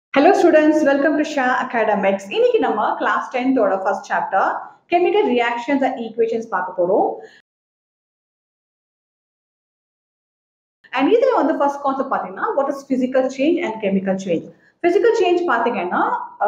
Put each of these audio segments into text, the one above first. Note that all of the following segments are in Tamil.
Hello students welcome to Sha academics இன்னைக்கு நம்ம கிளாஸ் டென்த்தோட first chapter chemical reactions and equations பார்க்க போறோம் அண்ட் இதுல வந்து ஃபர்ஸ்ட் கான்செப்ட் பார்த்தீங்கன்னா what is physical change and chemical change physical change பார்த்தீங்கன்னா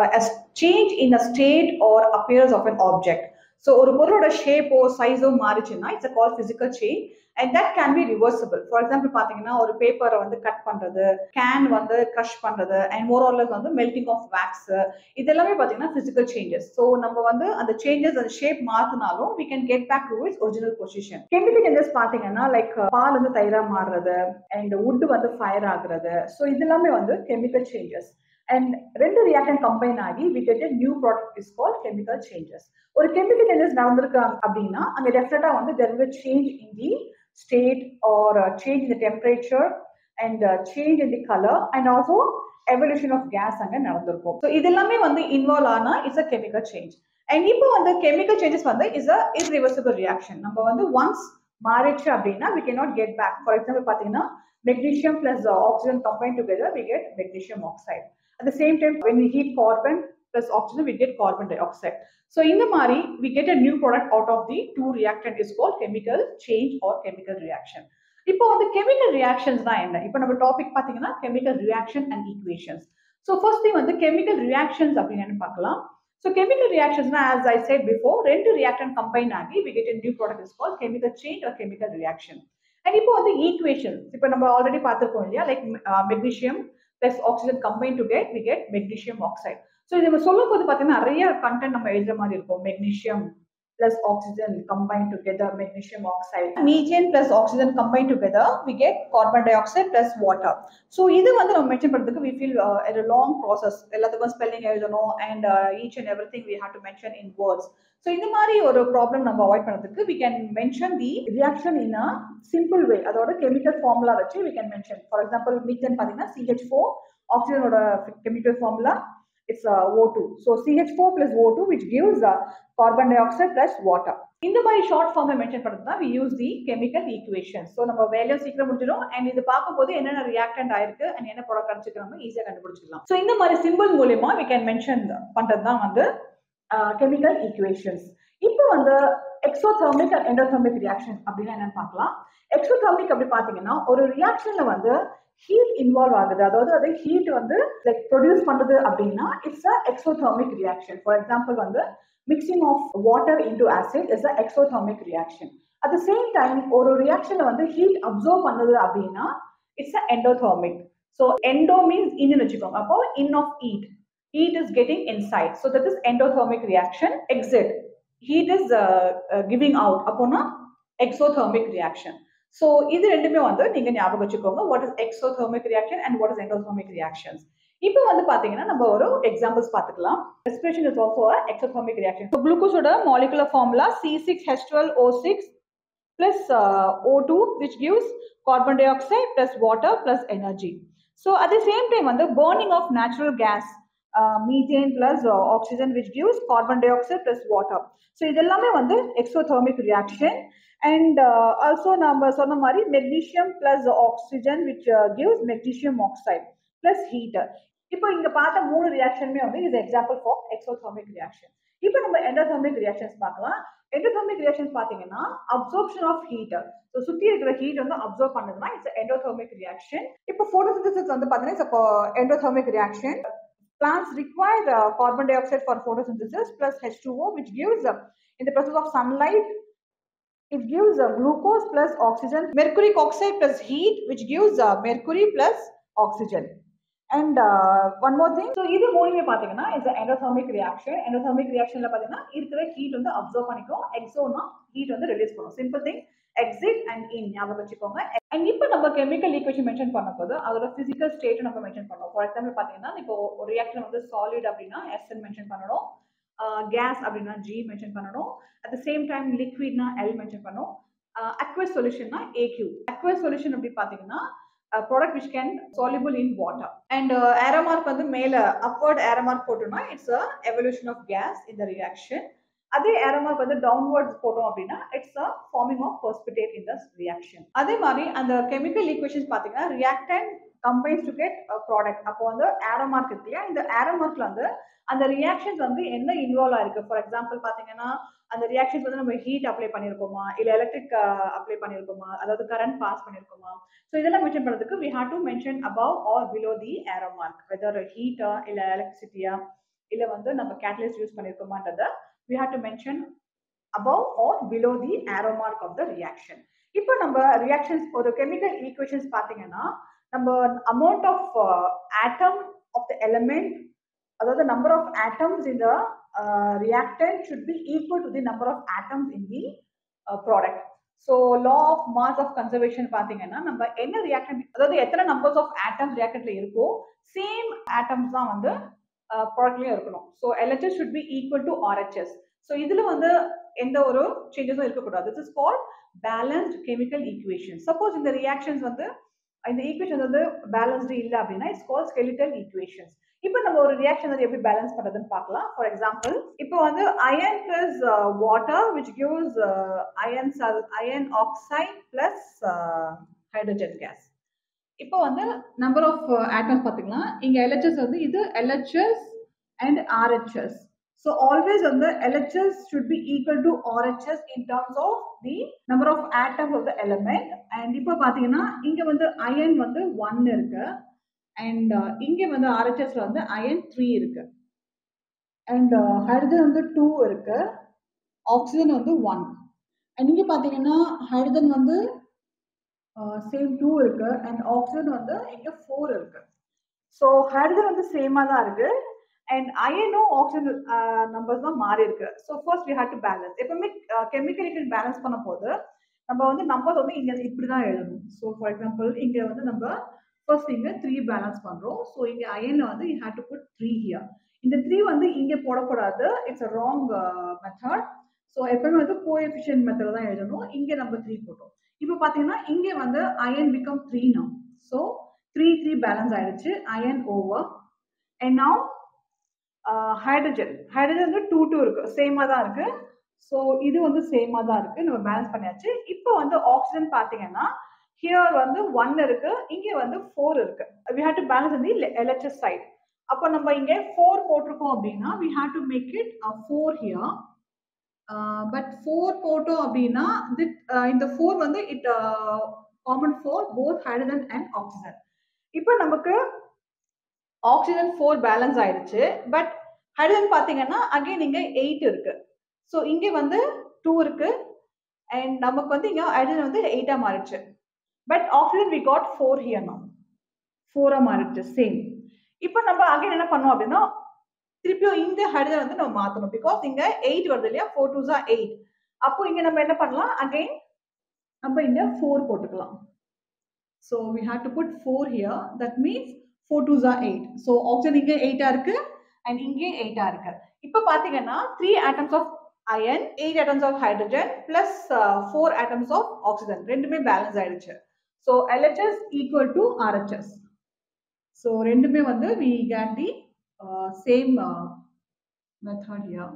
change in a state or appears of an object so ஒரு பொருளோட ஷேப்போ சைஸோ மாறிச்சுன்னா it's call physical change and that can be reversible for example பார்த்தீங்கன்னா ஒரு பேப்பரை வந்து கட் பண்ணுறது கேன் வந்து க்ரஷ் பண்ணுறது அண்ட் மோர் ஆர்லஸ் வந்து மெல்டிங் ஆஃப் வேக்ஸ் இது எல்லாமே பார்த்தீங்கன்னா ஃபிசிக்கல் சேஞ்சஸ் ஸோ நம்ம வந்து அந்த சேஞ்சஸ் அந்த ஷேப் மாற்றினாலும் we can get back to its original position chemical changes பார்த்தீங்கன்னா லைக் பால் வந்து தயிரா மாறுறது அண்ட் வுட் வந்து ஃபயர் ஆகுறது ஸோ இது எல்லாமே வந்து கெமிக்கல் சேஞ்சஸ் அண்ட் ரெண்டு ரியாக்டன் கம்பைன் ஆகி we get new product is call chemical changes ஒரு கெமிக்கல் சேஞ்சஸ் நடந்திருக்காங்க அப்படின்னா அங்க டெஃபினட்டா வந்து there will change in the state or uh, change in the temperature and uh, change in the color and also evolution of gas அங்க நடந்திருக்கும் ஸோ இது எல்லாமே வந்து இன்வால்வ் ஆனா it's a chemical change and இப்போ வந்து கெமிக்கல் சேஞ்சஸ் வந்து இஸ் அ இர்ரிவர்சிபிள் ரியாக்ஷன் நம்ம வந்து ஒன்ஸ் மாறிச்சு அப்படின்னா we can not get back for example பார்த்தீங்கன்னா magnesium plus oxygen combine together we get magnesium oxide at the same time when we heat carbon plus oxygen we get carbon dioxide so இந்த மாதிரி we get a new product out of the two reactant is called chemical change or chemical reaction இப்போ வந்து கெமிக்கல் ரியாக்ஷன்ஸ் தான் என்ன இப்போ நம்ம டாபிக் பார்த்தீங்கன்னா chemical reaction and equations so first thing வந்து கெமிக்கல் ரியாக்ஷன்ஸ் அப்படின்னு பார்க்கலாம் ஸோ கெமிக்கல் ரியாக்ஷன்ஸ்னா ஆஸ் ஐ சைட் பிஃபோர் ரெண்டு ரியாக்டன் கம்பைன் ஆகி we get new product is call chemical change or chemical reaction and இப்போ வந்து ஈக்குவேஷன்ஸ் இப்போ நம்ம ஆல்ரெடி பார்த்துருக்கோம் இல்லையா like magnesium plus oxygen combine to get we get magnesium oxide so இது நம்ம சொல்லும் போது பார்த்தீங்கன்னா நிறைய கண்டென்ட் நம்ம எழுதுற மாதிரி இருக்கும் magnesium plus oxygen combine together magnesium oxide மீஜியன் plus oxygen combine together we get carbon dioxide plus water so இது வந்து நம்ம மென்ஷன் பண்ணுறதுக்கு வி ஃபீல் ஒரு லாங் ப்ராசஸ் எல்லாத்துக்கும் ஸ்பெல்லிங் எழுதணும் and each and every thing we have to mention in words so இந்த மாதிரி ஒரு ப்ராப்ளம் நம்ம அவாய்ட் பண்ணுறதுக்கு we can mention the reaction in a simple way அதோட கெமிக்கல் ஃபார்முலா வச்சு we can mention for example methane பார்த்தீங்கன்னா சிஹெச் ஃபோர் ஆக்சிஜனோட chemical formula it's uh, O2. So CH4 plus O2 which gives uh, carbon dioxide plus water. இந்த மாதிரி ஷார்ட் ஃபார்ம்ல மென்ஷன் பண்ணுறது தான் we use the chemical equation so நம்ம வேலையும் சீக்கிரம் முடிஞ்சிடும் அண்ட் இது பார்க்கும்போது என்னென்ன ரியாக்டன்ட் ஆயிருக்கு அண்ட் என்ன ப்ராடக்ட் கிடைச்சிக்கிறோம் ஈஸியாக கண்டுபிடிச்சிக்கலாம் ஸோ இந்த மாதிரி சிம்பிள் மூலியமா வி கேன் மென்ஷன் பண்ணுறது தான் வந்து கெமிக்கல் ஈக்குவேஷன்ஸ் இப்போ வந்து எக்ஸோதர்மிக் அண்ட் எண்டோதர்மிக் ரியாக்ஷன் அப்படின்னு என்னன்னு பார்க்கலாம் எக்ஸோதர்மிக் அப்படி பார்த்தீங்கன்னா ஒரு ரியாக்ஷன்ல வந்து ஹீட் இன்வால்வ் ஆகுது அதாவது அது ஹீட் வந்து லைக் ப்ரொடியூஸ் பண்ணுது அப்படின்னா it's a exothermic reaction for example வந்து mixing of water into acid is a exothermic reaction at the same time ஒரு ரியாக்ஷன்ல வந்து ஹீட் அப்சர்வ் பண்ணுது அப்படின்னா it's a endothermic so endo means இன்னு வச்சுக்கோங்க அப்போ in of heat heat is getting inside. So that is endothermic reaction. Exit. Heat is uh, uh, giving out. அப்போனா exothermic reaction. ஸோ இது ரெண்டுமே வந்து நீங்க ஞாபகம் வச்சுக்கோங்க what is exothermic reaction and what is endothermic reactions இப்போ வந்து பாத்தீங்கன்னா நம்ம ஒரு எக்ஸாம்பிள்ஸ் பார்த்துக்கலாம் respiration is also exothermic reaction so குளுக்கோஸோட molecular formula C six H twelve O six plus O two which gives carbon dioxide plus water plus energy so at the same time வந்து burning of natural gas methane plus oxygen which gives carbon dioxide plus water so இது எல்லாமே வந்து எக்ஸோதர்மிக் ரியாக்ஷன் அண்ட் ஆல்சோ நம்ம சொன்ன மாதிரி magnesium plus oxygen which gives magnesium oxide plus heat இப்போ இங்க பார்த்த மூணு ரியாக்ஷனுமே வந்து இது எக்ஸாம்பிள் ஃபார் எக்ஸோதர்மிக் ரியாக்ஷன் இப்போ நம்ம எண்டோதர்மிக் ரியாக்ஷன்ஸ் பார்க்கலாம் எண்டோதர்மிக் ரியாக்ஷன்ஸ் பார்த்தீங்கன்னா அப்சர்ப்ஷன் ஆஃப் ஹீட்டர் ஸோ சுற்றி இருக்கிற ஹீட் வந்து அப்சர்வ் பண்ணதுன்னா இட்ஸ் எண்டோதர்மிக் ரியாக்ஷன் இப்போ ஃபோட்டோசிந்தசிஸ் வந்து பார்த்தீங்கன்னா it's endothermic reaction plants require uh, carbon dioxide for photosynthesis plus H2O, which gives, uh, in the process of sunlight, it gives uh, glucose plus oxygen, mercuric oxide plus heat, which gives uh, mercury plus oxygen. And uh, one more thing, so இது மூணுமே பார்த்தீங்கன்னா இஸ் எண்டோதர்மிக் ரியாக்ஷன் எண்டோதர்மிக் ரியாக்ஷன்ல பார்த்தீங்கன்னா இருக்கிற ஹீட் வந்து அப்சர்வ் பண்ணிக்கும் எக்ஸோனா ஹீட் வந்து ரிலீஸ் பண்ணும் simple thing exit and in ஞாபகம் வச்சுக்கோங்க அண்ட் இப்போ நம்ம கெமிக்கல் ஈக்குவேஷன் மென்ஷன் பண்ணும்போது அதோட பிசிக்கல் ஸ்டேட் நம்ம மென்ஷன் பண்ணோம் ஃபார் எக்ஸாம்பிள் பார்த்தீங்கன்னா இப்போ ஒரு ரியாக்டர் வந்து சாலிட் அப்படின்னா எஸ்என் மென்ஷன் பண்ணணும் கேஸ் அப்படின்னா ஜி மென்ஷன் பண்ணணும் அட் த சேம் டைம் லிக்விட்னா எல் மென்ஷன் பண்ணணும் அக்வஸ் சொல்யூஷன்னா ஏக்யூ அக்வஸ் சொல்யூஷன் அப்படி பார்த்தீங்கன்னா product which can soluble in water and arrow mark வந்து மேலே அப்வர்ட் ஏரோமார்க் போட்டோம்னா it's a evolution of gas இந்த ரியாக்ஷன் அதே ஏரோமார்க் வந்து டவுன்வர்ட்ஸ் போட்டோம் அப்படின்னா it's a farming of precipitate in the reaction அதே மாதிரி அந்த கெமிக்கல் ஈக்குவேஷன்ஸ் பார்த்தீங்கன்னா reactant combines to get product அப்போ வந்து ஏரோ மார்க் இருக்கு இல்லையா இந்த ஏரோ மார்க்ல வந்து அந்த ரியாக்ஷன்ஸ் வந்து என்ன இன்வால்வ் ஆயிருக்கு ஃபார் எக்ஸாம்பிள் பாத்தீங்கன்னா அந்த ரியாக்ஷன்ஸ் வந்து நம்ம ஹீட் அப்ளை பண்ணிருக்கோமா இல்ல எலக்ட்ரிக் அப்ளை பண்ணிருக்கோமா அதாவது கரண்ட் பாஸ் பண்ணிருக்கோமா ஸோ இதெல்லாம் மென்ஷன் பண்றதுக்கு we have to mention above or below the arrow mark whether ஹீட்டா இல்ல எலக்ட்ரிசிட்டியா இல்ல வந்து நம்ம கேட்டலிஸ்ட் யூஸ் பண்ணிருக்கோமான்றத we have to mention above or below the arrow mark of the reaction. இப்போ நம்ம ரியாக்ஷன்ஸ் ஒரு கெமிக்கல் ஈக்குவேஷன்ஸ் பார்த்தீங்கன்னா நம்ம amount of atom of the element அதாவது number of atoms in the reactant should be equal to the number of atoms in the product so law of mass of conservation பார்த்தீங்கன்னா நம்ம என்ன ரியாக்டன் அதாவது எத்தனை நம்பர்ஸ் ஆஃப் ஆட்டம்ஸ் ரியாக்டன்ட்ல இருக்கோ சேம் ஆட்டம்ஸ் தான் வந்து ப்ராடக்ட்லயும் இருக்கணும் so LHS should be equal to RHS so இதுல வந்து எந்த ஒரு சேஞ்சஸும் இருக்கக்கூடாது this is called balanced chemical equation suppose இந்த ரியாக்ஷன்ஸ் வந்து இந்த ஈக்குவேஷன் வந்து பேலன்ஸ்டு இல்லை அப்படின்னா இட்ஸ் கால் ஸ்கெலிட்டல் ஈக்குவேஷன்ஸ் இப்போ நம்ம ஒரு ரியாக்ஷன் வந்து எப்படி பேலன்ஸ் பண்றதுன்னு பார்க்கலாம் ஃபார் எக்ஸாம்பிள் இப்போ வந்து iron plus water which gives iron iron oxide plus hydrogen gas இப்போ வந்து நம்பர் ஆஃப் ஆட்டம்ஸ் பார்த்தீங்கன்னா இங்க எல்ஹெச்எஸ் வந்து இது LHS and RHS So always on the LHS should be equal to RHS in terms of the number of atoms of the element. And இப்போ பார்த்தீங்கன்னா இங்க வந்து அயன் வந்து ஒன் இருக்கு அண்ட் இங்க வந்து ஆர்ஹெச்எஸ்ல வந்து அயன் த்ரீ இருக்கு அண்ட் ஹைட்ரஜன் வந்து டூ இருக்கு ஆக்சிஜன் வந்து ஒன் அண்ட் இங்க பார்த்தீங்கன்னா ஹைட்ரஜன் வந்து சேம் டூ இருக்கு அண்ட் ஆக்சிஜன் வந்து இங்க ஃபோர் இருக்கு ஸோ ஹைட்ரஜன் வந்து சேமா தான் இருக்கு அண்ட் அயனும் ஆக்சிஜன் நம்பர்ஸ் தான் மாறி இருக்கு so first we had to balance எப்பவுமே கெமிக்கல் பேலன்ஸ் பண்ண போது நம்ம வந்து நம்பர்ஸ் வந்து இங்க இப்படி தான் எழுதணும் ஸோ ஃபார் எக்ஸாம்பிள் இங்க வந்து நம்ம ஃபர்ஸ்ட் இங்க த்ரீ பேலன்ஸ் பண்றோம் ஸோ இங்க அயன்ல வந்து you had to put three here இந்த த்ரீ வந்து இங்க போடக்கூடாது it's a wrong method so எப்பவுமே வந்து கோஎஃபிஷியன்ட் மெத்தட் தான் எழுதணும் இங்க நம்ம த்ரீ போட்டோம் இப்போ பாத்தீங்கன்னா இங்க வந்து iron become three no so three three balance ஆயிடுச்சு iron over and now hydrogen hydrogen வந்து டூ டூ இருக்கு சேமா தான் இருக்கு ஸோ இது வந்து சேமா தான் இருக்கு நம்ம பேலன்ஸ் பண்ணியாச்சு இப்போ வந்து ஆக்சிஜன் பார்த்தீங்கன்னா ஹியர் வந்து ஒன் இருக்கு இங்க வந்து ஃபோர் இருக்கு வி ஹேவ் டு பேலன்ஸ் வந்து எல்ஹெச்எஸ் சைட் அப்போ நம்ம இங்க ஃபோர் போட்டிருக்கோம் அப்படின்னா we have to make it four here but four போட்டோம் அப்படின்னா இந்த ஃபோர் வந்து it common four both hydrogen and oxygen இப்போ நமக்கு ஆக்சிஜன் ஃபோர் பேலன்ஸ் ஆயிடுச்சு பட் ஹைட்ரஜன் பார்த்தீங்கன்னா அகைன் இங்கே எயிட் இருக்கு ஸோ இங்கே வந்து டூ இருக்கு அண்ட் நமக்கு வந்து இங்கே ஹைட்ரஜன் வந்து எயிட்டா மாறிடுச்சு but oxygen we got four here no ஃபோரா மாறிடுச்சு சேம் இப்போ நம்ம அகைன் என்ன பண்ணோம் அப்படின்னா திருப்பியும் இந்த ஹைட்ரஜன் வந்து நம்ம மாற்றணும் பிகாஸ் இங்க எயிட் வருது இல்லையா ஃபோர் டூ ஜா எயிட் அப்போ இங்க நம்ம என்ன பண்ணலாம் அகைன் நம்ம இங்க ஃபோர் போட்டுக்கலாம் so we have to put four here that means four two ஜா எயிட் ஸோ ஆக்சிஜன் இங்கே எயிட்டா இருக்கு அண்ட் இங்கே எயிட்டா இருக்கு இப்போ பார்த்தீங்கன்னா three atoms of iron eight atoms of hydrogen plus four atoms of oxygen ரெண்டுமே பேலன்ஸ் ஆயிடுச்சு so LHS equal to RHS so ரெண்டுமே வந்து we get the same method here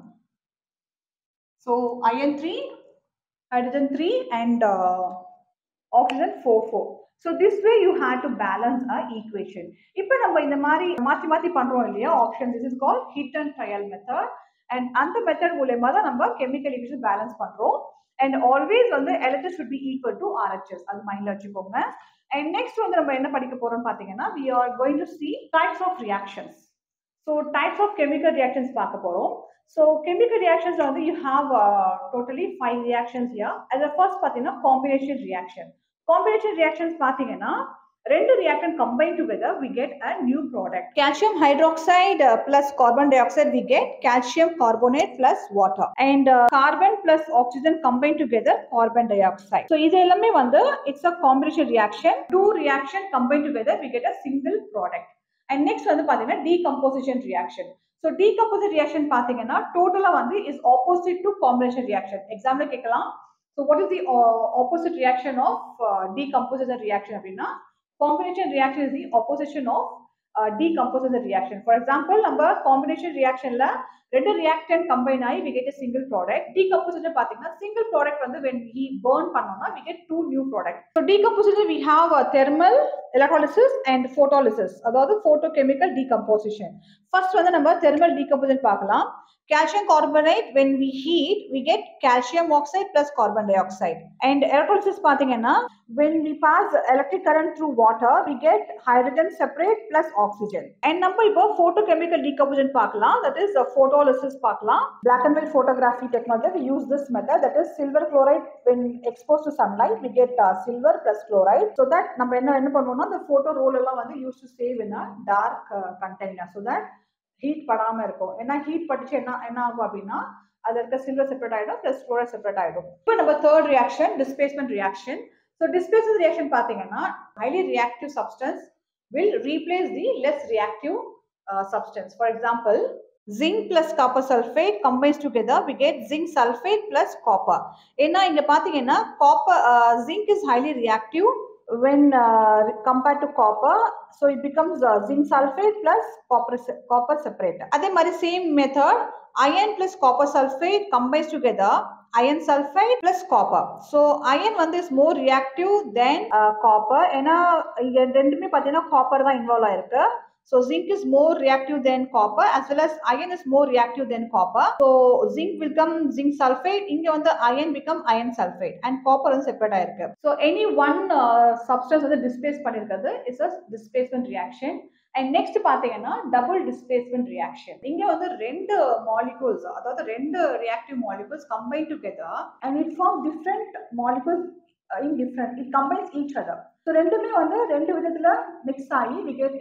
so iron three hydrogen 3 and uh, oxygen 4 4 so this way you had to balance a equation இப்போ நம்ம இந்த மாதிரி மாத்தி மாத்தி பண்றோம் இல்லையா option this is called hit and trial method and அந்த மெத்தட் மூலமா தான் நம்ம கெமிக்கல் ஈக்குவேஷன் பேலன்ஸ் பண்றோம் அண்ட் ஆல்வேஸ் வந்து electric should be equal to RHS அது மைண்ட்ல வச்சுக்கோங்க அண்ட் நெக்ஸ்ட் வந்து நம்ம என்ன படிக்க போறோம்னு பாத்தீங்கன்னா we are going to see types of reactions so types of chemical reactions பார்க்க போறோம் So chemical reactions வந்து you have uh, totally five reactions here. As the first பார்த்தீங்கன்னா combination reaction. Combination reactions பார்த்தீங்கன்னா ரெண்டு reaction combined together we get a new product. Calcium hydroxide uh, plus carbon dioxide we get calcium carbonate plus water. And uh, carbon plus oxygen combined together carbon dioxide. So இது எல்லாமே வந்து it's a combination reaction. Two reaction combined together we get a single product. And next வந்து பார்த்தீங்கன்னா decomposition reaction. So decomposite reaction பார்த்தீங்கன்னா டோட்டலாக வந்து is opposite to combination reaction example கேட்கலாம் so what is the opposite reaction of decomposition reaction அப்படின்னா combination reaction is the opposition of decomposition reaction for example நம்ம காம்பினேஷன் ரியாக்ஷன்ல ரெண்டு ரியாக்டன்ட் கம்பைன் ஆகி we get single product decomposition பாத்தீங்கன்னா சிங்கிள் ப்ராடக்ட் வந்து வென் ஹி பேர்ன் பண்ணோம்னா we get two new product so decomposition we have thermal electrolysis and போட்டோலிசிஸ் அதாவது போட்டோ கெமிக்கல் டீகம்போசிஷன் ஃபர்ஸ்ட் வந்து நம்ம தெர்மல் டீகம்போசிஷன் பார்க்கலாம் calcium carbonate when we heat we get calcium oxide plus carbon dioxide and electrolysis பாத்தீங்கன்னா when we pass electric current through water we get hydrogen separate plus oxygen and நம்ம இப்போ photochemical decomposition பார்க்கலாம் that is uh, photolysis பார்க்கலாம் black and white photography technology we use this method that is silver chloride when exposed to sunlight we get uh, silver plus chloride so that நம்ம என்ன என்ன பண்ணுவோம்னா the photo roll எல்லாம் வந்து use to save in a dark uh, container so that heat படாம இருக்கும் ஏன்னா ஹீட் பட்டுச்சு என்ன என்ன ஆகும் அப்படின்னா அது இருக்க சில்வர் செப்பரேட் ஆயிடும் பிளஸ் குளோரைட் செப்பரேட் ஆயிடும் இப்போ நம்ம third reaction displacement reaction so displacement reaction பார்த்தீங்கன்னா highly reactive substance will replace the less reactive substance for example zinc plus copper sulfate combines together we get zinc sulfate plus copper ஏன்னா இங்க பாத்தீங்கன்னா copper uh, zinc is highly reactive when uh, compared to copper so it becomes uh, zinc sulfate plus copper se- copper separate அதே மாதிரி same method iron plus copper sulfate combines together iron sulfide plus copper so iron வந்து is more reactive than uh, copper ஏன்னா இங்க ரெண்டுமே பாத்தீங்கன்னா copper தான் இன்வால்வ் ஆயிருக்கு So zinc is more reactive than copper as well as iron is more reactive than copper. So zinc will become zinc sulfate. இங்க வந்து iron become iron sulfate and copper வந்து செப்பரேட் ஆயிருக்கு. So any one uh, substance வந்து displace பண்ணிருக்கிறது is a displacement reaction. And next பாத்தீங்கன்னா டபுள் டிஸ்பிளேஸ்மெண்ட் ரியாக்ஷன் இங்க வந்து ரெண்டு மாலிகூல்ஸ் அதாவது ரெண்டு reactive molecules combine together and it form different molecules in different it combines each other so ரெண்டுமே வந்து ரெண்டு விதத்துல மிக்ஸ் ஆகி we get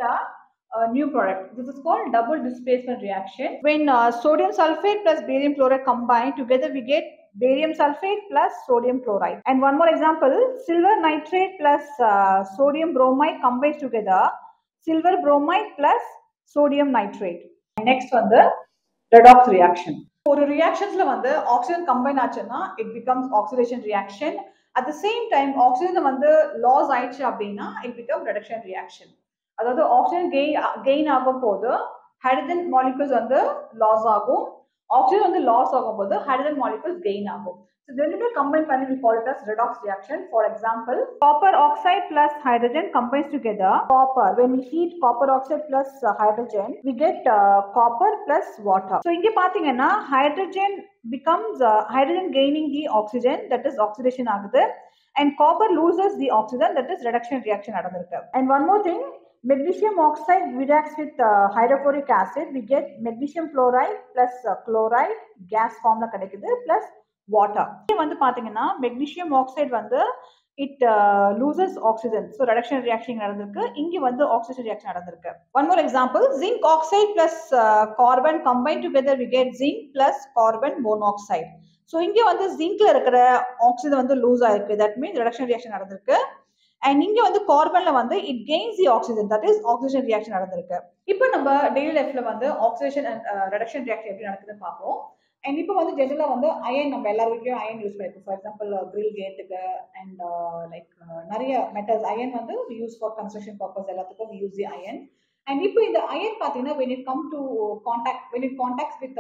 a new product. This is called double displacement reaction. When uh, sodium sulfate plus barium chloride combine together, we get barium sulfate plus sodium chloride. And one more example, silver nitrate plus uh, sodium bromide combines together, silver bromide plus sodium nitrate. Next வந்து redox reaction. ஒரு ரியாக்ஷன்ஸ்ல வந்து ஆக்சிஜன் கம்பைன் ஆச்சுன்னா it becomes oxidation reaction at the same time oxygen வந்து லாஸ் ஆயிடுச்சு அப்படின்னா இட் பிகம் ரெடக்ஷன் ரியாக்ஷன் அதாவது ஆக்சிஜன் கெயின் கெயின் ஆகும் போது ஹைட்ரஜன் மாலிகூல்ஸ் வந்து லாஸ் ஆகும் ஆக்சிஜன் வந்து லாஸ் ஆகும் போது ஹைட்ரஜன் மாலிகூல்ஸ் கெயின் ஆகும் So ரெண்டுமே கம்பைன் பண்ணி we call it as redox reaction. For example, copper oxide plus hydrogen combines together. Copper, when we heat copper oxide plus uh, hydrogen, we get uh, copper plus water. So இங்க பாத்தீங்கன்னா hydrogen becomes uh, hydrogen gaining the oxygen that is oxidation ஆகுது and copper loses the oxygen that is reduction reaction நடந்திருக்கு. And one more thing, magnesium oxide reacts with uh, hydrochloric acid we get magnesium chloride plus uh, chloride gas formல கிடைக்குது plus water இது வந்து பாத்தீங்கன்னா magnesium oxide வந்து it uh, loses oxygen so reduction reaction நடந்திருக்கு இங்க வந்து oxidation reaction நடந்திருக்கு one more example zinc oxide plus uh, carbon combined together we get zinc plus carbon monoxide so இங்க வந்து zincல இருக்கிற oxygen வந்து லூஸ் ஆயிருக்கு that means reduction reaction நடந்திருக்கு அண்ட் இங்க வந்து கார்பன்ல வந்து it gains the oxygen that is oxygen reaction நடந்திருக்கு இப்போ நம்ம டெய்லி லைஃப்ல வந்து ஆக்சிடேஷன் அண்ட் ரெடக்ஷன் ரியாக்ஷன் எப்படி நடக்குதுன்னு பார்ப்போம் அண்ட் இப்போ வந்து ஜெனரலா வந்து அயன் நம்ம எல்லார் வீட்லயும் அயன் யூஸ் பண்ணிருக்கோம் ஃபார் எக்ஸாம்பிள் கிரில் கேட்டுக்கு அண்ட் லைக் நிறைய மெட்டல்ஸ் அயன் வந்து யூஸ் ஃபார் கன்ஸ்ட்ரக்ஷன் பர்பஸ் எல்லாத்துக்கும் யூஸ் தி அயன் அண்ட் இப்போ இந்த அயன் பார்த்தீங்கன்னா when it come to contact when it contacts with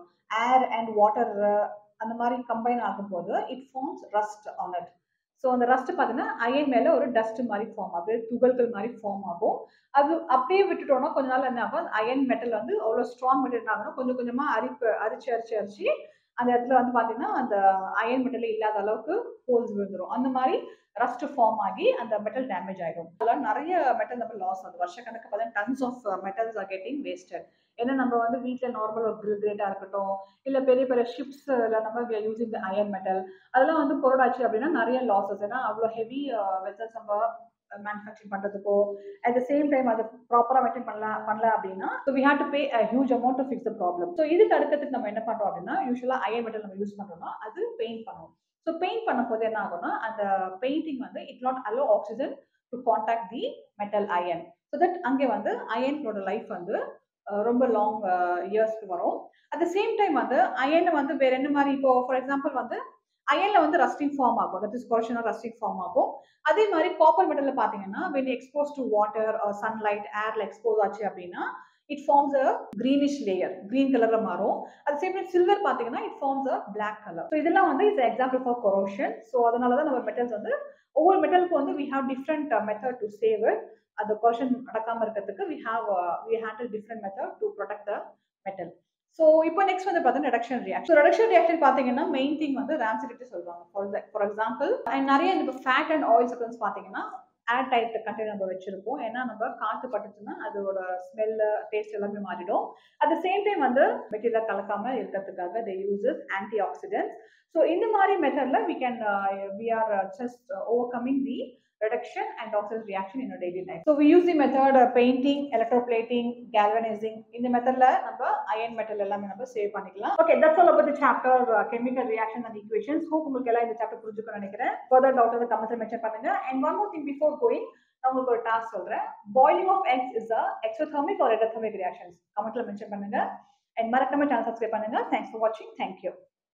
air and water அந்த மாதிரி கம்பைன் ஆகும்போது it forms rust on it so அந்த ரஸ்ட் பார்த்தீங்கன்னா அயன் மேலே ஒரு டஸ்ட் மாதிரி ஃபார்ம் ஆகும் துகள்கள் மாதிரி ஃபார்ம் ஆகும் அது அப்படியே விட்டுட்டோம்னா கொஞ்ச நாள் என்ன ஆகும் அயன் மெட்டல் வந்து அவ்வளோ ஸ்ட்ராங் மெட்டல் என்ன ஆகும்னா கொஞ்சம் கொஞ்சமாக அரிப்பு அரிச்சு அரிச்சு அரிச்சு அந்த இடத்துல வந்து பார்த்தீங்கன்னா அந்த அயன் மெட்டல் இல்லாத அளவுக்கு ஹோல்ஸ் விழுந்துரும் அந்த மாதிரி ரஸ்ட் ஃபார்ம் ஆகி அந்த மெட்டல் டேமேஜ் ஆகிடும் அதெல்லாம் நிறைய மெட்டல் நம்ம லாஸ் ஆகுது வருஷக்கணக்கு பார்த்தீங்கன்னா tons of metals are getting wasted ஏன்னா நம்ம வந்து வீட்டில் நார்மல் ஒரு கிரில் கிரேட்டாக இருக்கட்டும் இல்லை பெரிய பெரிய ஷிப்ஸில் நம்ம யூசிங் த அயன் மெட்டல் அதெல்லாம் வந்து பொருளாச்சு அப்படின்னா நிறைய லாஸஸ் ஏன்னா அவ்வளோ ஹெவி வெசல்ஸ் நம்ம மேனுஃபேக்சரிங் பண்ணுறதுக்கோ அட் த சேம் டைம் அது ப்ராப்பராக மெயின்டைன் பண்ணலாம் பண்ணல அப்படின்னா so we have to pay a huge amount to fix the problem so இது தடுக்கிறதுக்கு நம்ம என்ன பண்ணுறோம் அப்படின்னா யூஸ்வலாக அயன் மெட்டல் நம்ம யூஸ் பண்ணுறோம்னா அது பெயிண்ட் பண்ணும் ஸோ பெயிண்ட் பண்ணும்போது என்ன ஆகும்னா அந்த பெயிண்டிங் வந்து it not allow oxygen to contact the metal iron so that அங்கே வந்து அயனோட லைஃப் வந்து ரொம்ப லாங் இயர்ஸ்க்கு வரும் அட் த சேம் டைம் வந்து அயனை வந்து வேற என்ன மாதிரி இப்போ ஃபார் எக்ஸாம்பிள் வந்து அயன்ல வந்து ரஸ்டிங் ஃபார்ம் ஆகும் தட் இஸ் கொரஷனா ரஸ்டிங் ஃபார்ம் ஆகும் அதே மாதிரி காப்பர் மெட்டல்ல பாத்தீங்கன்னா when expose to water sunlight ஏர்ல எக்ஸ்போஸ் ஆச்சு அப்படின்னா it forms a greenish layer green கலர்ல மாறும் அது சேம் டைம் சில்வர் பாத்தீங்கன்னா it forms a black colour so இதெல்லாம் வந்து it's example for corrosion so அதனால தான் நம்ம மெட்டல்ஸ் வந்து ஒவ்வொரு மெட்டலுக்கு வந்து we have different method to save it அந்த கொஷன் நடக்காம இருக்கிறதுக்கு we have we handle different method to protect the metal so இப்போ நெக்ஸ்ட் வந்து பார்த்தீங்கன்னா ரெடக்ஷன் ரியாக்ஷன் ரெடக்ஷன் ரியாக்ஷன் பார்த்தீங்கன்னா மெயின் திங் வந்து ராம்சிலிட்டி சொல்லுவாங்க ஃபார் ஃபார் எக்ஸாம்பிள் அண்ட் நிறைய இப்போ ஃபேட் அண்ட் ஆயில் சப்ளன்ஸ் பார்த்தீங்கன்னா ஏர் டைட் கண்டெய்னர் நம்ம வச்சிருப்போம் ஏன்னா நம்ம காற்று பட்டுச்சுன்னா அதோட ஸ்மெல் டேஸ்ட் எல்லாமே மாறிடும் அட் த சேம் டைம் வந்து மெட்டீரியல் கலக்காம இருக்கிறதுக்காக they uses antioxidant so இந்த மாதிரி மெத்தட்ல we can we are just overcoming the reduction and oxidation reaction in our daily life. So we use the method uh, painting, electroplating, galvanizing. இந்த மெத்தட்ல நம்ம அயன் மெட்டல் எல்லாமே நம்ம சேவ் பண்ணிக்கலாம். Okay, that's all about the chapter uh, chemical reaction and equations. Hope உங்களுக்கு எல்லாம் இந்த சாப்டர் புரிஞ்சுக்கணும்னு நினைக்கிறேன். Further doubt வந்து கமெண்ட்ஸ்ல மென்ஷன் பண்ணுங்க. And one more thing before going, நான் உங்களுக்கு ஒரு டாஸ்க் சொல்றேன். Boiling of eggs is a exothermic or endothermic reactions. கமெண்ட்ல மென்ஷன் பண்ணுங்க. And மறக்காம சேனல் சப்ஸ்கிரைப் பண்ணுங்க. Thanks for watching. Thank you.